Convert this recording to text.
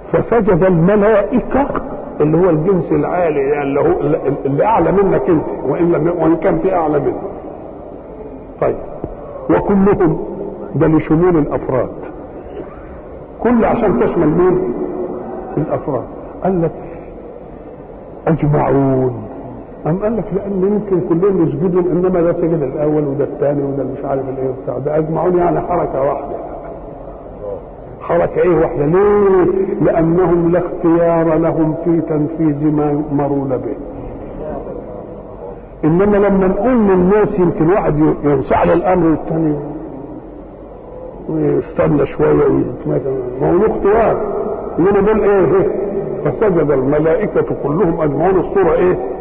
فسجد الملائكة اللي هو الجنس العالي يعني اللي هو اللي أعلى منك أنت وإن لم وإن كان في أعلى منك. طيب وكلهم ده لشمول الأفراد. كل عشان تشمل مين؟ الأفراد. قال لك أجمعون أم قال لك لأن يمكن كلهم يسجدوا إنما ده سجد الأول وده الثاني وده مش عارف الإيه بتاع ده أجمعون يعني حركة واحدة حركة إيه واحدة ليه؟ لأنهم لا اختيار لهم في تنفيذ ما مرون به إنما لما نقول للناس يمكن واحد ينصاع للأمر والثاني ويستنى شوية ويتمكن ما هو له اختيار إنما دول إيه؟ فسجد الملائكة كلهم أجمعون الصورة إيه؟